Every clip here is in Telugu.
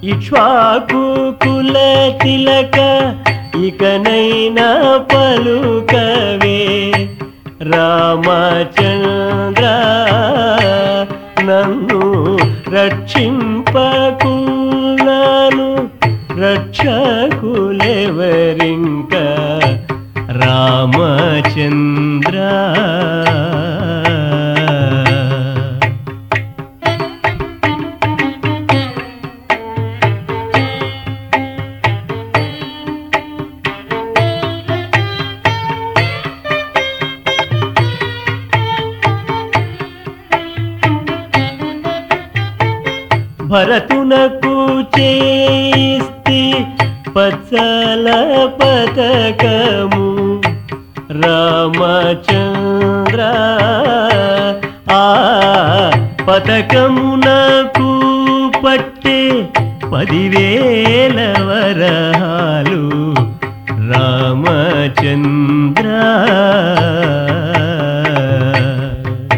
ఇక్ష్వాకు కుల తిలక ఇకనైనా పలుకవే రామచంద్ర నన్ను రక్షింపకున్నాను రక్షకులెవరింక రామచంద్ర భరతునకు చేస్తి పచ్చల పతకము రామచంద్ర ఆ పతకమునకు పట్టే పదివేల వరహాలు రామచంద్ర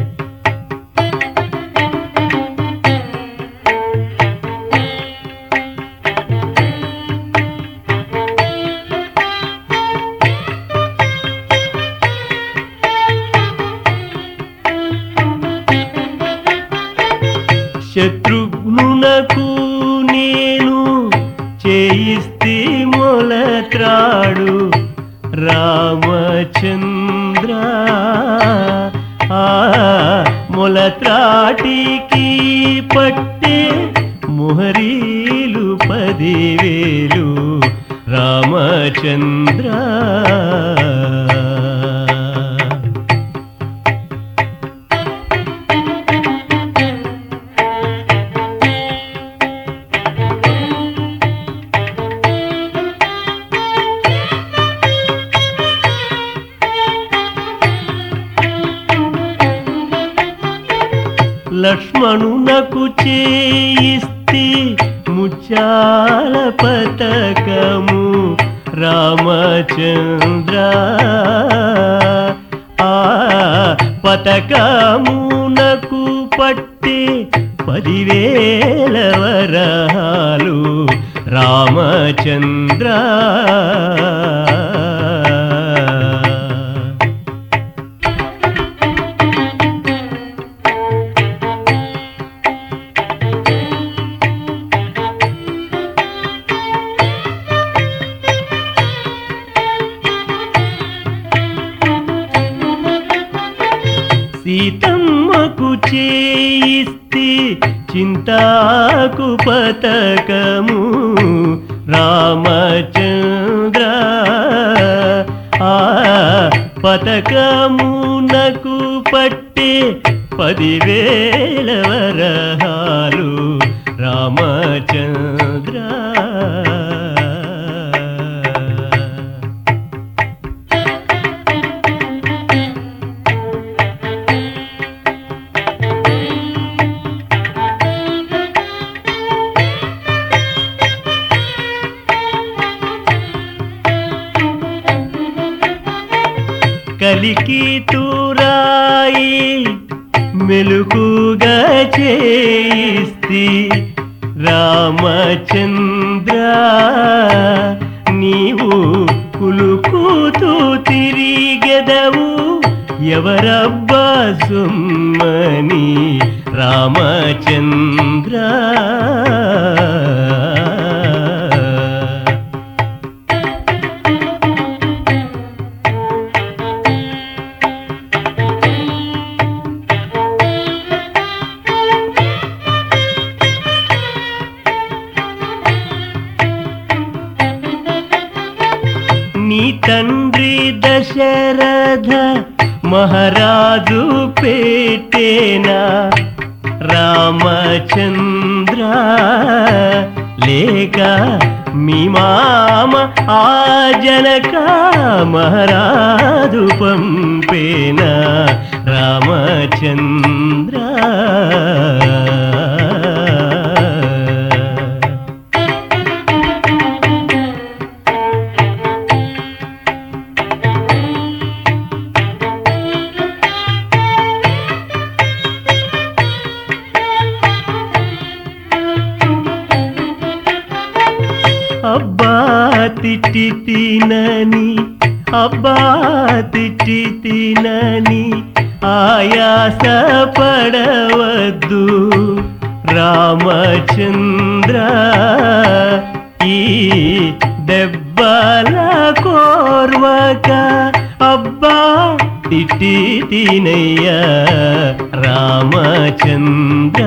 శత్రుఘ్నునకు నేను చేయిస్తే మొలత్రాడు రామచంద్ర ఆ మొలత్రాటికి పట్టే మొహరీలు పదివేలు రామచంద్ర లక్ష్మణునకు చేయిస్తే ముచ్చాల పతకము రామచంద్ర ఆ పతకమునకు పట్టే పదివేల వరహాలు రామచంద్ర సీతమ్మకు చేయిస్తే చింతాకు పతకము రామచంద్ర ఆ పతకమునకు పట్టే పదివేల వరహాలు రామచంద్ర కలికి తూరాయి మెలుకుగా చేయిస్తి రామచంద్ర నీవు కులుకుతూ తిరిగెదవు ఎవరబ్బా సుమ్మని రామచంద్ర నీ తండ్రి దశరథ మహారాజు పెట్టేనా రామచంద్ర లేక మీ మామ ఆ జనక మహారాజు పంపేనా రామచంద్ర తిట్టి తినని అబ్బా తిట్టి తినని ఆయాస పడవద్దు రామచంద్ర ఈ దెబ్బల కోర్వక అబ్బా తిట్టి తినయ్య రామచంద్ర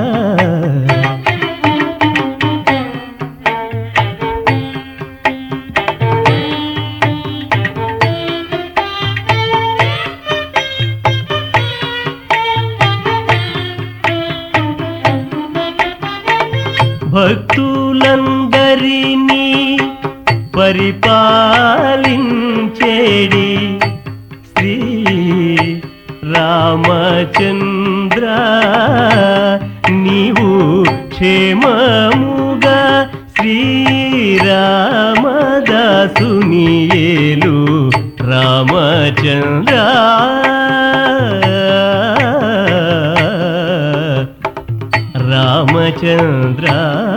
భక్తులందరినీ పరిపాలించేడి శ్రీ రామచంద్ర నీవు క్షేమముగా శ్రీరామదాసుని ఏలు రామచంద్ర రామచంద్ర